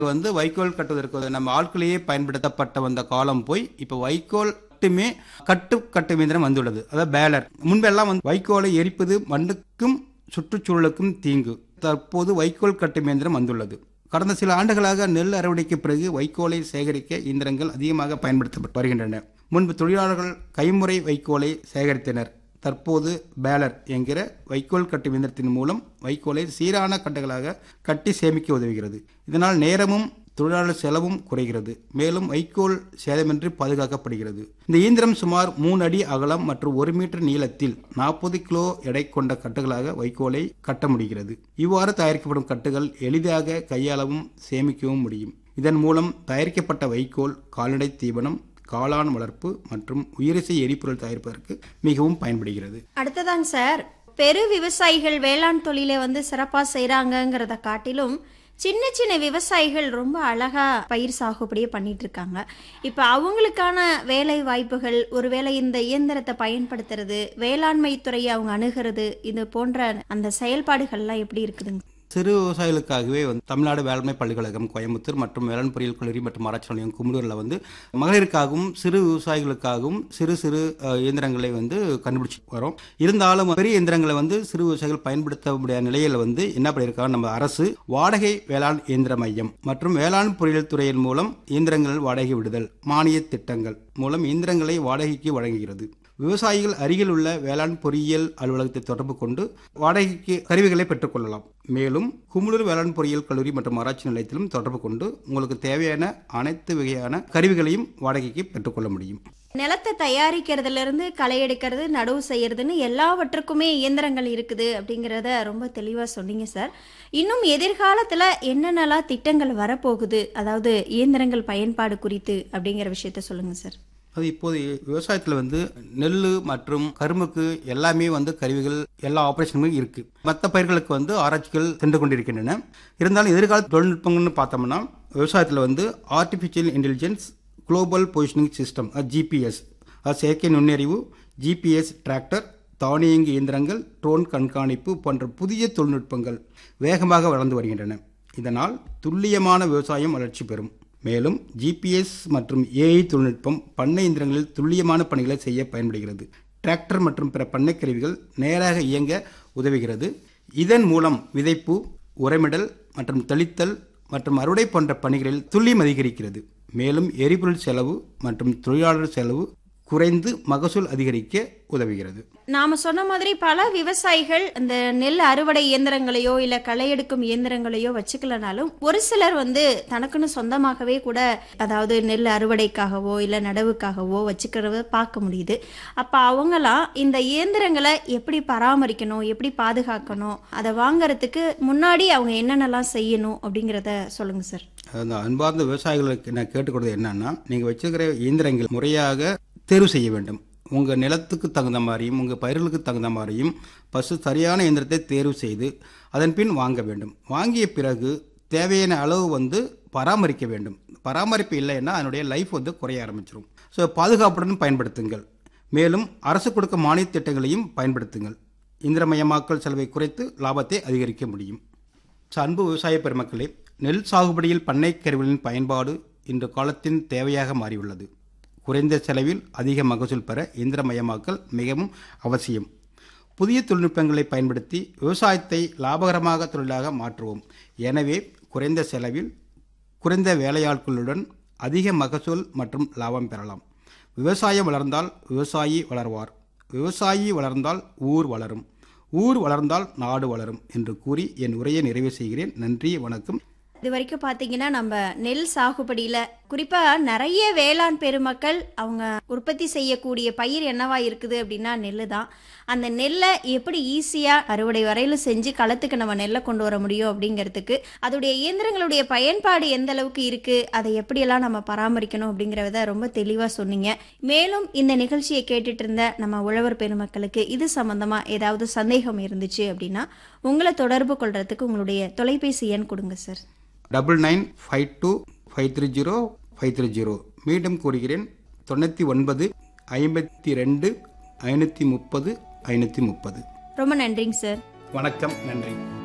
வந்து வைக்கோல் கட்டுவதற்கு நம்ம ஆட்களையே பயன்படுத்தப்பட்ட வந்த காலம் போய் இப்போ வைக்கோல் மட்டுமே கட்டு கட்டு இயந்திரம் வந்துள்ளது அதாவது பேலர் முன்பெல்லாம் வந்து வைக்கோலை எரிப்பது மண்ணுக்கும் சுற்றுச்சூழலுக்கும் தீங்கு தற்போது வைக்கோல் கட்டு இயந்திரம் வந்துள்ளது கடந்த சில ஆண்டுகளாக நெல் அறுவடைக்கு பிறகு வைக்கோலை சேகரிக்க இயந்திரங்கள் அதிகமாக பயன்படுத்தப்பட்டு வருகின்றன முன்பு தொழிலாளர்கள் கைமுறை வைக்கோலை சேகரித்தனர் தற்போது பேலர் என்கிற வைக்கோல் கட்டு இயந்திரத்தின் மூலம் வைக்கோலை சீரான கட்டுகளாக கட்டி சேமிக்க உதவுகிறது இதனால் நேரமும் தொழிலாளர் செலவும் குறைகிறது மேலும் வைக்கோல் சேதமின்றி பாதுகாக்கப்படுகிறது இந்த இயந்திரம் சுமார் மூணு அடி அகலம் மற்றும் ஒரு மீட்டர் நீளத்தில் நாற்பது கிலோ எடை கொண்ட கட்டுகளாக வைக்கோலை கட்ட முடிகிறது இவ்வாறு தயாரிக்கப்படும் கட்டுகள் எளிதாக கையாளவும் சேமிக்கவும் முடியும் இதன் மூலம் தயாரிக்கப்பட்ட வைக்கோல் கால்நடை தீவனம் காளான் வளர்ப்பு மற்றும் உயிரிசை எரிபொருள் தயாரிப்பதற்கு மிகவும் பயன்படுகிறது அடுத்ததாங்க சார் பெரு விவசாயிகள் வேளாண் தொழிலை வந்து சிறப்பாக செய்கிறாங்கங்கிறத காட்டிலும் சின்ன சின்ன விவசாயிகள் ரொம்ப அழகா பயிர் சாகுபடியே பண்ணிட்டு இருக்காங்க இப்போ அவங்களுக்கான வேலை வாய்ப்புகள் ஒருவேளை இந்த இயந்திரத்தை பயன்படுத்துறது வேளாண்மை துறையை அவங்க அணுகிறது இது போன்ற அந்த செயல்பாடுகள்லாம் எப்படி இருக்குதுங்க சிறு விவசாயிகளுக்காகவே வந்து தமிழ்நாடு வேளாண்மை பல்கலைக்கழகம் கோயம்புத்தூர் மற்றும் வேளாண் பொறியியல் கல்லூரி மற்றும் ஆராய்ச்சி நிலையம் குமுடூரில் வந்து மகளிருக்காகவும் சிறு விவசாயிகளுக்காகவும் சிறு சிறு அஹ், இயந்திரங்களை வந்து கண்டுபிடிச்சு வரோம் இருந்தாலும் பெரிய இயந்திரங்களை வந்து சிறு விவசாயிகள் பயன்படுத்த முடியாத நிலையில் வந்து என்ன பண்ணியிருக்காங்க நம்ம அரசு வாடகை வேளாண் இயந்திர மையம் மற்றும் வேளாண் பொறியியல் துறையின் மூலம் இயந்திரங்கள் வாடகை விடுதல் மானிய திட்டங்கள் மூலம் இயந்திரங்களை வாடகைக்கு வழங்குகிறது விவசாயிகள் அருகில் உள்ள வேளாண் பொறியியல் அலுவலகத்தை தொடர்பு கொண்டு வாடகைக்கு கருவிகளை பெற்றுக்கொள்ளலாம் மேலும் குமுளூர் வேளாண் பொறியியல் கல்லூரி மற்றும் ஆராய்ச்சி நிலையத்திலும் தொடர்பு கொண்டு உங்களுக்கு தேவையான அனைத்து வகையான கருவிகளையும் வாடகைக்கு பெற்றுக்கொள்ள முடியும் நிலத்தை தயாரிக்கிறதுல இருந்து களை எடுக்கிறது நடவு செய்யறதுன்னு எல்லாவற்றுக்குமே இயந்திரங்கள் இருக்குது அப்படிங்கிறத ரொம்ப தெளிவாக சொன்னீங்க சார் இன்னும் எதிர்காலத்தில் என்னென்னலாம் திட்டங்கள் வரப்போகுது அதாவது இயந்திரங்கள் பயன்பாடு குறித்து அப்படிங்கிற விஷயத்த சொல்லுங்க சார் அது இப்போது விவசாயத்தில் வந்து நெல் மற்றும் கரும்புக்கு எல்லாமே வந்து கருவிகள் எல்லா ஆப்ரேஷனுமே இருக்கு மற்ற பயிர்களுக்கு வந்து ஆராய்ச்சிகள் சென்று கொண்டிருக்கின்றன இருந்தாலும் எதிர்கால தொழில்நுட்பங்கள்னு பார்த்தோம்னா விவசாயத்தில் வந்து artificial intelligence global positioning system GPS அது செயற்கை நுண்ணறிவு ஜிபிஎஸ் டிராக்டர் தானியங்கி இயந்திரங்கள் ட்ரோன் கண்காணிப்பு போன்ற புதிய தொழில்நுட்பங்கள் வேகமாக வளர்ந்து வருகின்றன இதனால் துல்லியமான விவசாயம் வளர்ச்சி பெறும் மேலும் ஜிபிஎஸ் மற்றும் ஏஐ தொழில்நுட்பம் பண்ணை இயந்திரங்களில் துல்லியமான பணிகளை செய்ய பயன்படுகிறது டிராக்டர் மற்றும் பிற பண்ணை கருவிகள் நேராக இயங்க உதவுகிறது இதன் மூலம் விதைப்பு உரமிடல் மற்றும் தெளித்தல் மற்றும் அறுவடை போன்ற பணிகளில் துல்லியம் அதிகரிக்கிறது மேலும் எரிபொருள் செலவு மற்றும் தொழிலாளர் செலவு குறைந்து மகசூல் அதிகரிக்க உதவுகிறது நாம சொன்ன மாதிரி பல விவசாயிகள் இந்த நெல் அறுவடை இயந்திரங்களையோ இல்ல களை எடுக்கும் இயந்திரங்களையோ வச்சுக்கலனாலும் ஒரு சிலர் வந்து தனக்குன்னு சொந்தமாகவே கூட அதாவது நெல் அறுவடைக்காகவோ இல்ல நடவுக்காகவோ வச்சுக்கிறத பார்க்க முடியுது அப்ப அவங்களாம் இந்த இயந்திரங்களை எப்படி பராமரிக்கணும் எப்படி பாதுகாக்கணும் அதை வாங்குறதுக்கு முன்னாடி அவங்க என்னென்னலாம் செய்யணும் அப்படிங்கிறத சொல்லுங்க சார் அந்த அன்பார்ந்த விவசாயிகளுக்கு நான் கேட்டுக்கொள்வது என்னன்னா நீங்கள் வச்சிருக்கிற இயந்திரங்கள் முறையாக தேர்வு செய்ய வேண்டும் உங்கள் நிலத்துக்கு தகுந்த மாதிரியும் உங்கள் பயிர்களுக்கு தகுந்த மாதிரியும் பசு சரியான இயந்திரத்தை தேர்வு செய்து அதன் பின் வாங்க வேண்டும் வாங்கிய பிறகு தேவையான அளவு வந்து பராமரிக்க வேண்டும் பராமரிப்பு இல்லைன்னா அதனுடைய லைஃப் வந்து குறைய ஆரம்பிச்சிடும் ஸோ பாதுகாப்புடன் பயன்படுத்துங்கள் மேலும் அரசு கொடுக்கும் மானிய திட்டங்களையும் பயன்படுத்துங்கள் இயந்திரமயமாக்கல் செலவை குறைத்து லாபத்தை அதிகரிக்க முடியும் ஸோ அன்பு விவசாய பெருமக்களே நெல் சாகுபடியில் பண்ணை கருவிகளின் பயன்பாடு இன்று காலத்தின் தேவையாக மாறியுள்ளது குறைந்த செலவில் அதிக மகசூல் பெற இயந்திரமயமாக்கல் மிகவும் அவசியம் புதிய தொழில்நுட்பங்களை பயன்படுத்தி விவசாயத்தை லாபகரமாக தொழிலாக மாற்றுவோம் எனவே குறைந்த செலவில் குறைந்த வேலையாட்களுடன் அதிக மகசூல் மற்றும் லாபம் பெறலாம் விவசாயம் வளர்ந்தால் விவசாயி வளர்வார் விவசாயி வளர்ந்தால் ஊர் வளரும் ஊர் வளர்ந்தால் நாடு வளரும் என்று கூறி என் உரையை நிறைவு செய்கிறேன் நன்றி வணக்கம் இது வரைக்கும் பார்த்தீங்கன்னா நம்ம நெல் சாகுபடியில் குறிப்பாக நிறைய வேளாண் பெருமக்கள் அவங்க உற்பத்தி செய்யக்கூடிய பயிர் என்னவா இருக்குது அப்படின்னா நெல் தான் அந்த நெல்லை எப்படி ஈஸியாக அறுவடை வரையிலும் செஞ்சு களத்துக்கு நம்ம நெல்லை கொண்டு வர முடியும் அப்படிங்கிறதுக்கு அதோடைய இயந்திரங்களுடைய பயன்பாடு எந்த அளவுக்கு இருக்குது அதை எப்படியெல்லாம் நம்ம பராமரிக்கணும் அப்படிங்கிறத ரொம்ப தெளிவாக சொன்னீங்க மேலும் இந்த நிகழ்ச்சியை கேட்டுட்டு இருந்த நம்ம உழவர் பெருமக்களுக்கு இது சம்மந்தமாக ஏதாவது சந்தேகம் இருந்துச்சு அப்படின்னா உங்களை தொடர்பு கொள்றதுக்கு உங்களுடைய தொலைபேசி எண் கொடுங்க sir double nine five two five three zero five three zero மீண்டும் கூறுகிறேன் தொண்ணூற்றி ஒன்பது ஐம்பத்தி ரெண்டு ஐநூற்றி முப்பது ஐநூற்றி முப்பது ரொம்ப நன்றிங்க சார் வணக்கம் நன்றி